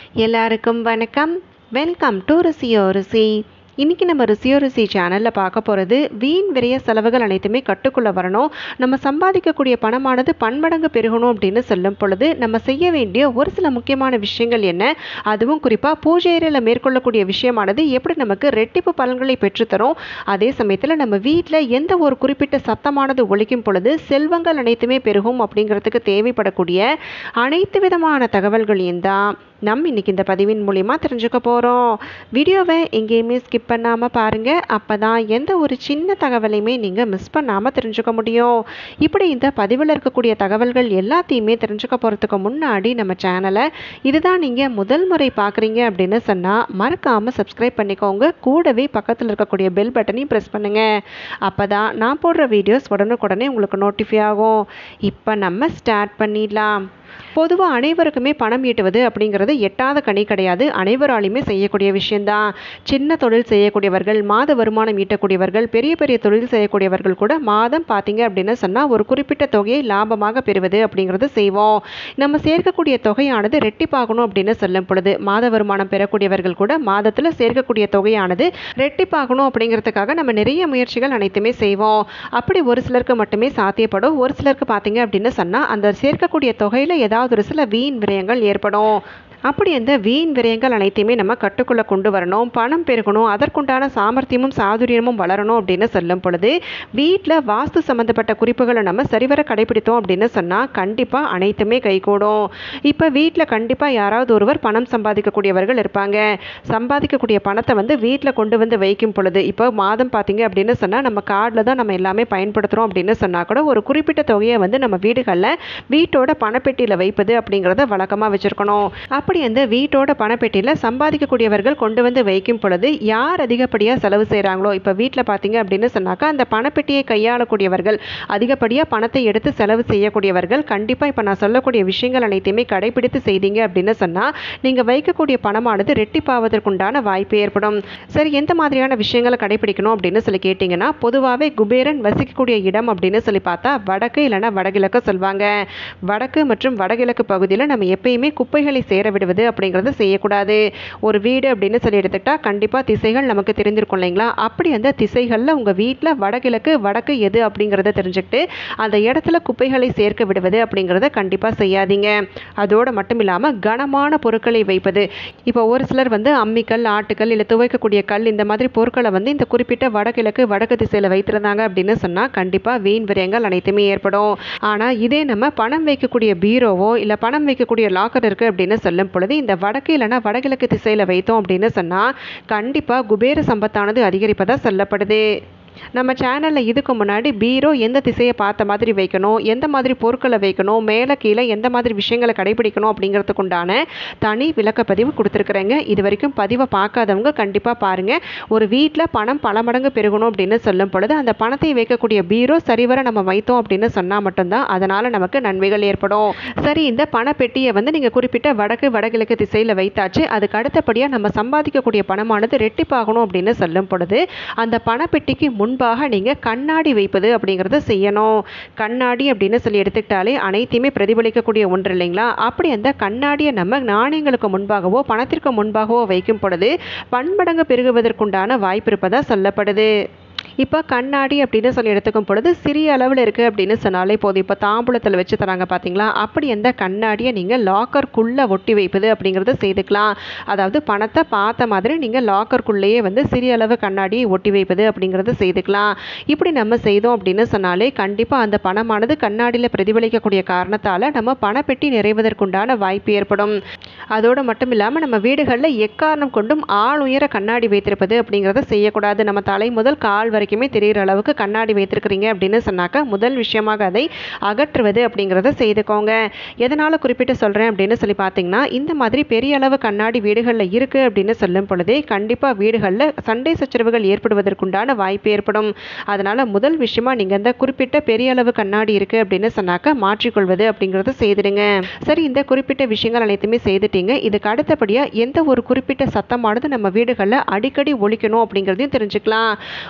எல்லாருக்கும் வணக்கம் welcome to ருசியோ ருசி இன்றைக்கி நம்ம ருசியோ ருசி சேனலில் பார்க்க போகிறது வீண் விரைய செலவுகள் அனைத்துமே கட்டுக்குள்ளே வரணும் நம்ம சம்பாதிக்கக்கூடிய பணமானது பன்மடங்கு பெருகணும் அப்படின்னு சொல்லும் பொழுது நம்ம செய்ய வேண்டிய ஒரு சில முக்கியமான விஷயங்கள் என்ன அதுவும் குறிப்பாக பூஜை அறையில் மேற்கொள்ளக்கூடிய விஷயமானது எப்படி நமக்கு ரெட்டிப்பு பலன்களை பெற்றுத்தரும் அதே சமயத்தில் நம்ம வீட்டில் எந்த ஒரு குறிப்பிட்ட சத்தமானது ஒழிக்கும் பொழுது செல்வங்கள் அனைத்துமே பெருகும் அப்படிங்கிறதுக்கு தேவைப்படக்கூடிய அனைத்து விதமான தகவல்களையும் தான் நம்ம இன்னைக்கு இந்த பதிவின் மூலிமா தெரிஞ்சுக்க போகிறோம் வீடியோவை எங்கேயுமே ஸ்கிப் பண்ணாமல் பாருங்கள் அப்போ தான் எந்த ஒரு சின்ன தகவலையுமே நீங்கள் மிஸ் பண்ணாமல் தெரிஞ்சுக்க முடியும் இப்படி இந்த பதிவில் இருக்கக்கூடிய தகவல்கள் எல்லாத்தையுமே தெரிஞ்சுக்க போகிறதுக்கு முன்னாடி நம்ம சேனலை இதுதான் நீங்கள் முதல் முறை பார்க்குறீங்க அப்படின்னு சொன்னால் மறக்காமல் சப்ஸ்கிரைப் பண்ணிக்கோங்க கூடவே பக்கத்தில் இருக்கக்கூடிய பெல் பட்டனையும் ப்ரெஸ் பண்ணுங்கள் அப்போ தான் நான் போடுற வீடியோஸ் உடனுக்குடனே உங்களுக்கு நோட்டிஃபை ஆகும் இப்போ நம்ம ஸ்டார்ட் பண்ணிடலாம் பொதுவாக அனைவருக்குமே பணம் ஈட்டுவது அப்படிங்கிறது எட்டாத கனி கிடையாது அனைவராலையுமே செய்யக்கூடிய விஷயந்தான் சின்ன தொழில் செய்யக்கூடியவர்கள் மாத வருமானம் ஈட்டக்கூடியவர்கள் பெரிய பெரிய தொழில் செய்யக்கூடியவர்கள் கூட மாதம் பார்த்தீங்க அப்படின்னு சொன்னால் ஒரு குறிப்பிட்ட தொகையை லாபமாக பெறுவது அப்படிங்கிறது செய்வோம் நம்ம சேர்க்கக்கூடிய தொகையானது ரெட்டிப்பாகணும் அப்படின்னு சொல்லும் பொழுது மாத வருமானம் பெறக்கூடியவர்கள் கூட மாதத்தில் சேர்க்கக்கூடிய தொகையானது ரெட்டிப்பாகணும் அப்படிங்கிறதுக்காக நம்ம நிறைய முயற்சிகள் அனைத்துமே செய்வோம் அப்படி ஒரு சிலருக்கு மட்டுமே சாத்தியப்படும் ஒரு சிலருக்கு பார்த்தீங்க அப்படின்னு சொன்னால் அந்த சேர்க்கக்கூடிய தொகையில் ஏதாவது ஒரு சில வீண் விரயங்கள் ஏற்படும் அப்படி அந்த வீண் விரயங்கள் அனைத்தையுமே நம்ம கட்டுக்குள்ளே கொண்டு வரணும் பணம் பெருகணும் அதற்குண்டான சாமர்த்தியமும் சாதுரியமும் வளரணும் அப்படின்னு சொல்லும் பொழுது வீட்டில் வாஸ்து சம்மந்தப்பட்ட குறிப்புகளை நம்ம சரிவர கடைபிடித்தோம் அப்படின்னு சொன்னால் கண்டிப்பாக அனைத்துமே கைகூடும் இப்போ வீட்டில் கண்டிப்பாக யாராவது ஒருவர் பணம் சம்பாதிக்கக்கூடியவர்கள் இருப்பாங்க சம்பாதிக்கக்கூடிய பணத்தை வந்து வீட்டில் கொண்டு வந்து வைக்கும் பொழுது இப்போ மாதம் பார்த்தீங்க அப்படின்னு சொன்னால் நம்ம கார்டில் தான் நம்ம எல்லாமே பயன்படுத்துகிறோம் அப்படின்னு சொன்னால் கூட ஒரு குறிப்பிட்ட தொகையை வந்து நம்ம வீடுகளில் வீட்டோட பணப்பெட்டியில் வைப்பது அப்படிங்கிறத வழக்கமாக வச்சுருக்கணும் அப்படி அந்த வீட்டோட பணப்பெட்டியில் சம்பாதிக்கக்கூடியவர்கள் கொண்டு வந்து வைக்கும் பொழுது யார் அதிகப்படியாக செலவு செய்கிறாங்களோ இப்போ வீட்டில் பார்த்தீங்க அப்படின்னு சொன்னாக்கா அந்த பணப்பெட்டியை கையாளக்கூடியவர்கள் அதிகப்படியாக பணத்தை எடுத்து செலவு செய்யக்கூடியவர்கள் கண்டிப்பாக இப்போ நான் சொல்லக்கூடிய விஷயங்கள் அனைத்தையுமே கடைபிடித்து செய்தீங்க அப்படின்னு சொன்னால் நீங்கள் வைக்கக்கூடிய பணமானது ரெட்டிப்பாவதற்குண்டான வாய்ப்பு ஏற்படும் சரி எந்த மாதிரியான விஷயங்களை கடைபிடிக்கணும் அப்படின்னு சொல்லி கேட்டிங்கன்னா பொதுவாகவே குபேரன் வசிக்கக்கூடிய இடம் அப்படின்னு சொல்லி பார்த்தா வடக்கு இல்லைன்னா வடகிழக்கு சொல்லுவாங்க வடக்கு மற்றும் வடகிழக்கு பகுதியில் நம்ம எப்பயுமே குப்பைகளை சேர விடுவது அப்படிங்கிறது செய்யக்கூடாது ஒரு வீடு அப்படின்னு சொல்லி எடுத்துக்கிட்டா கண்டிப்பாக திசைகள் நமக்கு தெரிஞ்சிருக்கும் இல்லைங்களா அப்படி அந்த திசைகளில் உங்கள் வீட்டில் வடகிழக்கு வடக்கு எது அப்படிங்கிறத தெரிஞ்சுக்கிட்டு அந்த இடத்துல குப்பைகளை சேர்க்க விடுவது அப்படிங்கிறத கண்டிப்பாக செய்யாதீங்க அதோடு மட்டும் இல்லாமல் கனமான பொருட்களை வைப்பது இப்போ ஒரு சிலர் வந்து அம்மிக்கல் ஆட்டுக்கல் இல்லை துவைக்கக்கூடிய கல் இந்த மாதிரி பொருட்களை வந்து இந்த குறிப்பிட்ட வடகிழக்கு வடக்கு திசையில் வைத்திருந்தாங்க அப்படின்னு சொன்னால் கண்டிப்பாக வீண் விரயங்கள் அனைத்துமே ஏற்படும் ஆனால் இதே நம்ம பணம் வைக்கக்கூடிய பீரோவோ இல்லை பணம் வைக்கக்கூடிய லாக்கர் இருக்குது அப்படின்னு சொல்லும் பொழுது இந்த வடக்கு இல்லைனா வடகிழக்கு திசையில் வைத்தோம் அப்படின்னு சொன்னால் கண்டிப்பாக குபேர சம்பத்தானது அதிகரிப்பதாக சொல்லப்படுது நம்ம சேனலில் இதுக்கு முன்னாடி பீரோ எந்த திசையை பார்த்த மாதிரி வைக்கணும் எந்த மாதிரி பொருட்களை வைக்கணும் மேலே கீழே எந்த மாதிரி விஷயங்களை கடைபிடிக்கணும் அப்படிங்கிறதுக்கு உண்டான தனி விளக்கப்பதிவு கொடுத்துருக்குறேங்க இது வரைக்கும் பதிவை பார்க்காதவங்க கண்டிப்பாக பாருங்கள் ஒரு வீட்டில் பணம் பல மடங்கு பெருகணும் அப்படின்னு சொல்லும் பொழுது அந்த பணத்தை வைக்கக்கூடிய பீரோ சரிவர நம்ம வைத்தோம் அப்படின்னு சொன்னால் மட்டும்தான் அதனால் நமக்கு நன்மைகள் ஏற்படும் சரி இந்த பணப்பெட்டியை வந்து நீங்கள் குறிப்பிட்ட வடக்கு வடகிழக்கு திசையில் வைத்தாச்சு அதுக்கு அடுத்தபடியாக நம்ம சம்பாதிக்கக்கூடிய பணமானது ரெட்டிப்பாகணும் அப்படின்னு சொல்லும் பொழுது அந்த பணப்பெட்டிக்கு முன்பாக நீங்கள் கண்ணாடி வைப்பது அப்படிங்கிறத செய்யணும் கண்ணாடி அப்படின்னு சொல்லி எடுத்துக்கிட்டாலே அனைத்தையுமே பிரதிபலிக்கக்கூடிய ஒன்று இல்லைங்களா அப்படி அந்த கண்ணாடியை நம்ம நாணயங்களுக்கு முன்பாகவோ பணத்திற்கு முன்பாகவோ வைக்கும் பொழுது பன்மடங்கு பெருகுவதற்குண்டான வாய்ப்பு இருப்பதாக சொல்லப்படுது இப்போ கண்ணாடி அப்படின்னு சொல்லி எடுத்துக்கும் பொழுது சிறிய அளவில் இருக்குது அப்படின்னு சொன்னாலே போதும் இப்போ தாம்பூலத்தில் வச்சு தராங்க பார்த்தீங்களா அப்படி எந்த கண்ணாடியை நீங்கள் லாக்கருக்குள்ளே ஒட்டி வைப்பது அப்படிங்கிறத செய்துக்கலாம் அதாவது பணத்தை பார்த்த மாதிரி நீங்கள் லாக்கருக்குள்ளேயே வந்து சிறிய அளவு கண்ணாடியை ஒட்டி வைப்பது அப்படிங்கிறத செய்துக்கலாம் இப்படி நம்ம செய்தோம் அப்படின்னு சொன்னாலே கண்டிப்பாக அந்த பணமானது கண்ணாடியில் பிரதிபலிக்கக்கூடிய காரணத்தால் நம்ம பணப்பெட்டி நிறைவதற்குண்டான வாய்ப்பு ஏற்படும் அதோடு மட்டும் இல்லாமல் நம்ம வீடுகளில் எக்காரணம் கொண்டும் ஆள் உயர கண்ணாடி வைத்திருப்பது அப்படிங்கிறத செய்யக்கூடாது நம்ம தலை முதல் கால் வரைக்குமே தெரிகிற அளவுக்கு கண்ணாடி வைத்திருக்கிறீங்க அப்படின்னு சொன்னாக்கா முதல் விஷயமாக அதை அகற்றுவது அப்படிங்கிறத செய்துக்கோங்க எதனால் குறிப்பிட்டு சொல்கிறேன் அப்படின்னு சொல்லி பார்த்தீங்கன்னா இந்த மாதிரி பெரிய அளவு கண்ணாடி வீடுகளில் இருக்குது அப்படின்னு சொல்லும் பொழுதே கண்டிப்பாக வீடுகளில் சண்டை சச்சரவுகள் ஏற்படுவதற்குண்டான வாய்ப்பு ஏற்படும் அதனால் முதல் விஷயமா நீங்கள் இந்த குறிப்பிட்ட பெரிய அளவு கண்ணாடி இருக்குது அப்படின்னு சொன்னாக்கா மாற்றிக்கொள்வது அப்படிங்கிறத செய்திடுங்க சரி இந்த குறிப்பிட்ட விஷயங்கள் அனைத்துமே செய்துட்டீங்க இதுக்கு அடுத்தபடியாக எந்த ஒரு குறிப்பிட்ட சத்தமானது நம்ம வீடுகளில் அடிக்கடி ஒழிக்கணும் அப்படிங்கிறதையும் தெரிஞ்சுக்கலாம் ஒரு வீட்டில்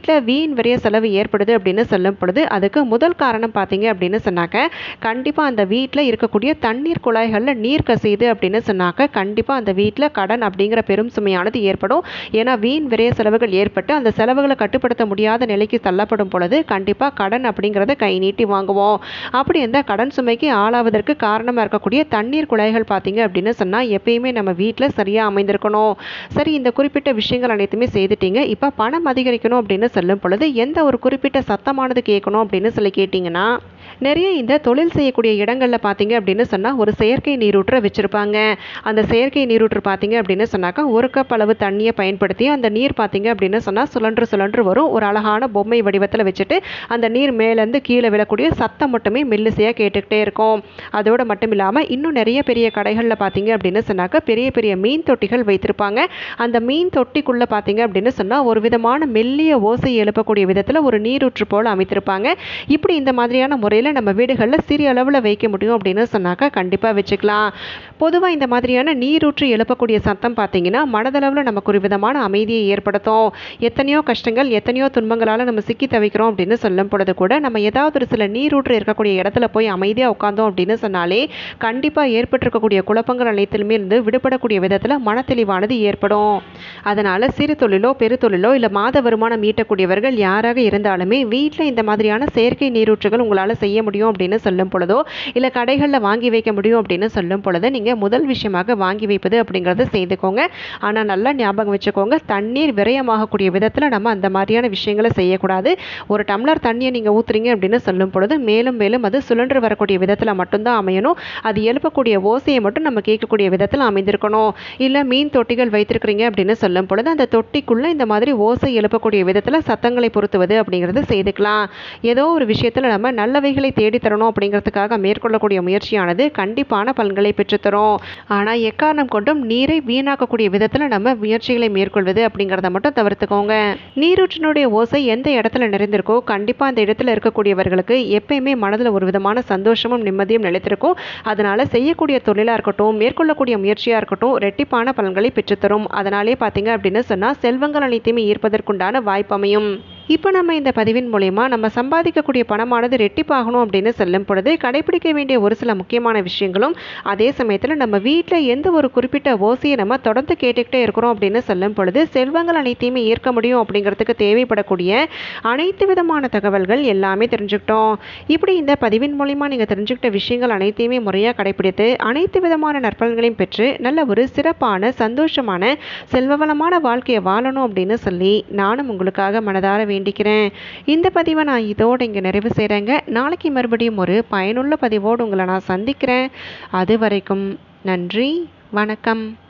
வீட்டில் வீண் விரைய செலவு ஏற்படுது அப்படின்னு சொல்லும் பொழுது அதுக்கு முதல் காரணம் பார்த்தீங்க அப்படின்னு சொன்னாக்க கண்டிப்பாக அந்த வீட்டில் இருக்கக்கூடிய தண்ணீர் குழாய்களில் நீர் கசியுது அப்படின்னு சொன்னாக்க கண்டிப்பாக அந்த வீட்டில் கடன் அப்படிங்கிற பெரும் சுமையானது ஏற்படும் ஏன்னா வீண் விரைய செலவுகள் ஏற்பட்டு அந்த செலவுகளை கட்டுப்படுத்த முடியாத நிலைக்கு தள்ளப்படும் பொழுது கண்டிப்பாக கடன் அப்படிங்கிறத கை நீட்டி வாங்குவோம் அப்படி இந்த கடன் சுமைக்கு ஆளாவதற்கு காரணமாக இருக்கக்கூடிய தண்ணீர் குழாய்கள் பார்த்தீங்க அப்படின்னு சொன்னால் எப்பயுமே நம்ம வீட்டில் சரியாக அமைந்திருக்கணும் சரி இந்த குறிப்பிட்ட விஷயங்கள் அனைத்துமே செய்துட்டீங்க இப்போ பணம் அதிகரிக்கணும் அப்படின்னு சொல்லும் பொழுது எந்த ஒரு குறிப்பிட்ட சத்தமானது கேட்கணும் அப்படின்னு சொல்லி கேட்டிங்கன்னா நிறைய இந்த தொழில் செய்யக்கூடிய இடங்களில் பார்த்தீங்க அப்படின்னு சொன்னால் ஒரு செயற்கை நீரூற்றை வச்சுருப்பாங்க அந்த செயற்கை நீரூற்று பார்த்தீங்க அப்படின்னு சொன்னாக்கா ஒரு கப் அளவு தண்ணியை பயன்படுத்தி அந்த நீர் பார்த்தீங்க அப்படின்னு சொன்னால் சுழன்று சுழன்று வரும் ஒரு அழகான பொம்மை வடிவத்தில் வச்சுட்டு அந்த நீர் மேலேருந்து கீழே விழக்கூடிய சத்தம் மட்டுமே மெல்லிசையாக கேட்டுக்கிட்டே இருக்கும் அதோடு மட்டும் இல்லாமல் இன்னும் நிறைய பெரிய கடைகளில் பார்த்தீங்க அப்படின்னு சொன்னாக்கா பெரிய பெரிய மீன் தொட்டிகள் வைத்திருப்பாங்க அந்த மீன் தொட்டிக்குள்ளே பார்த்தீங்க அப்படின்னு சொன்னால் ஒரு விதமான மெல்லிய ஓசை எழுப்பக்கூடிய விதத்தில் ஒரு நீரூற்று போல் அமைத்திருப்பாங்க இப்படி இந்த மாதிரியான முறையில் நம்ம வீடுகளில் சிறிய அளவில் வைக்க முடியும் அப்படின்னு சொன்னாக்கா கண்டிப்பாக வச்சுக்கலாம் பொதுவாக இந்த மாதிரியான நீரூற்று எழுப்பக்கூடிய சத்தம் பார்த்தீங்கன்னா மனதளவில் நமக்கு ஒரு விதமான அமைதியை ஏற்படுத்தும் எத்தனையோ கஷ்டங்கள் எத்தனையோ துன்பங்களால் நம்ம சிக்கி தவிக்கிறோம் அப்படின்னு சொல்லும் பொழுது கூட நம்ம ஏதாவது ஒரு சில நீரூற்று இருக்கக்கூடிய இடத்துல போய் அமைதியாக உட்காந்தோம் அப்படின்னு சொன்னாலே கண்டிப்பாக ஏற்பட்டிருக்கக்கூடிய குழப்பங்கள் அனைத்திலுமே இருந்து விடுபடக்கூடிய விதத்தில் மனத்தெளிவானது ஏற்படும் அதனால் சிறு தொழிலோ பெரு தொழிலோ இல்லை மாத வருமானம் ஈட்டக்கூடியவர்கள் யாராக இருந்தாலுமே வீட்டில் இந்த மாதிரியான செயற்கை நீரூற்றுகள் உங்களால் செய்ய முடியும் அப்படின்னு சொல்லும் பொழுதோ இல்லை கடைகளில் வாங்கி வைக்க முடியும் அப்படின்னு சொல்லும் பொழுது நீங்கள் முதல் விஷயமாக வாங்கி வைப்பது அப்படிங்கிறத செய்துக்கோங்க ஆனால் நல்லா ஞாபகம் வச்சுக்கோங்க தண்ணீர் விரயமாகக்கூடிய விதத்தில் நம்ம அந்த மாதிரியான விஷயங்களை செய்யக்கூடாது ஒரு டம்ளர் தண்ணியை நீங்கள் ஊற்றுறீங்க அப்படின்னு சொல்லும் பொழுது மேலும் மேலும் அது சுழன்று வரக்கூடிய விதத்தில் மட்டும்தான் அமையணும் அது எழுப்பக்கூடிய ஓசையை மட்டும் நம்ம கேட்கக்கூடிய விதத்தில் அமைந்திருக்கணும் இல்லை மீன் தொட்டிகள் வைத்திருக்கிறீங்க அப்படின்னு சொல்லும் பொழுது அந்த தொட்டிக்குள்ளே இந்த மாதிரி ஓசை எழுப்பக்கூடிய விதத்தில் சத்தங்களை பொருத்துவது அப்படிங்கிறது செய்துக்கலாம் ஏதோ ஒரு விஷயத்தில் நம்ம நல்லவைகளை தேடி தரணும் அப்படிங்கிறதுக்காக மேற்கொள்ளக்கூடிய முயற்சியானது கண்டிப்பான பலன்களை பெற்றுத்தரும் ஆனால் எக்காரணம் கொண்டும் நீரை வீணாக்கக்கூடிய விதத்தில் நம்ம முயற்சிகளை மேற்கொள்வது அப்படிங்கிறத மட்டும் தவிர்த்துக்கோங்க நீரூற்றினுடைய ஓசை எந்த இடத்துல நிறைந்திருக்கோ கண்டிப்பாக அந்த இடத்துல இருக்கக்கூடியவர்களுக்கு எப்பயுமே மனதில் ஒரு விதமான சந்தோஷமும் நிம்மதியும் நிலைத்திருக்கும் அதனால் செய்யக்கூடிய தொழிலாக இருக்கட்டும் மேற்கொள்ளக்கூடிய முயற்சியாக இருக்கட்டும் ரெட்டிப்பான பலன்களை பெற்றுத்தரும் அதனாலே பார்த்தீங்க அப்படின்னு சொன்னால் செல்வங்கள் அனைத்தையுமே ஈர்ப்பதற்குண்டான வாய்ப்பு அமையும் இப்போ நம்ம இந்த பதிவின் மூலயமா நம்ம சம்பாதிக்கக்கூடிய பணமானது ரெட்டிப்பாகணும் அப்படின்னு சொல்லும் பொழுது கடைபிடிக்க வேண்டிய ஒரு சில முக்கியமான விஷயங்களும் அதே சமயத்தில் நம்ம வீட்டில் எந்த ஒரு குறிப்பிட்ட ஓசையை நம்ம தொடர்ந்து கேட்டுக்கிட்டே இருக்கிறோம் அப்படின்னு சொல்லும் பொழுது செல்வங்கள் அனைத்தையுமே ஈர்க்க முடியும் அப்படிங்கிறதுக்கு தேவைப்படக்கூடிய அனைத்து விதமான தகவல்கள் எல்லாமே தெரிஞ்சுக்கிட்டோம் இப்படி இந்த பதிவின் மூலிமா நீங்கள் தெரிஞ்சுக்கிட்ட விஷயங்கள் அனைத்தையுமே முறையாக கடைபிடித்து அனைத்து விதமான நற்பலன்களையும் பெற்று நல்ல ஒரு சிறப்பான சந்தோஷமான செல்வவளமான வாழ்க்கையை வாழணும் அப்படின்னு சொல்லி நானும் உங்களுக்காக மனதார வேண்டிக்கிறேன் இந்த பதிவை நான் இதோடு இங்கே நிறைவு செய்கிறேங்க நாளைக்கு மறுபடியும் ஒரு பயனுள்ள பதிவோடு உங்களை நான் சந்திக்கிறேன் அது வரைக்கும் நன்றி வணக்கம்